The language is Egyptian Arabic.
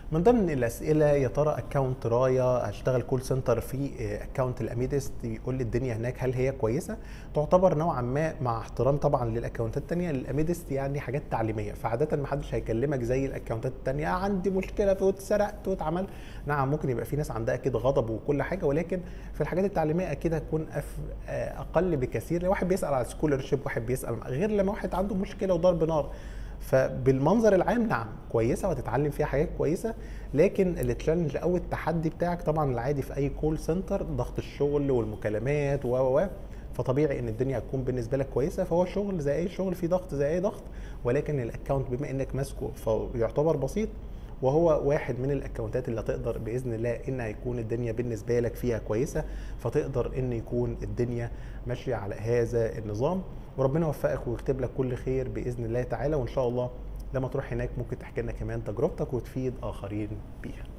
من ضمن الاسئله يا ترى اكونت رايا هشتغل كول سنتر في اكونت الاميدست يقول لي الدنيا هناك هل هي كويسه تعتبر نوعا ما مع احترام طبعا للاكونتات التانية الاميدست يعني حاجات تعليميه فعاده ما حدش هيكلمك زي الاكونتات التانية عندي مشكله في واتسرقت واتعمل نعم ممكن يبقى في ناس عندها اكيد غضب وكل حاجه ولكن في الحاجات التعليميه اكيد هتكون أف... اقل بكثير لو واحد بيسال على سكولرشيب واحد بيسال غير لما واحد عنده مشكله وضرب نار فبالمنظر العام نعم كويسه وهتتعلم فيها حاجات كويسه لكن التشالنج او التحدي بتاعك طبعا العادي في اي كول سنتر ضغط الشغل والمكالمات و و فطبيعي ان الدنيا هتكون بالنسبه لك كويسه فهو شغل زي اي شغل في ضغط زي اي ضغط ولكن الاكونت بما انك ماسكه فيعتبر بسيط وهو واحد من الاكونتات اللي تقدر باذن الله ان هيكون الدنيا بالنسبه لك فيها كويسه فتقدر ان يكون الدنيا ماشيه على هذا النظام وربنا يوفقك ويكتب لك كل خير باذن الله تعالى وان شاء الله لما تروح هناك ممكن تحكي لنا كمان تجربتك وتفيد اخرين بيها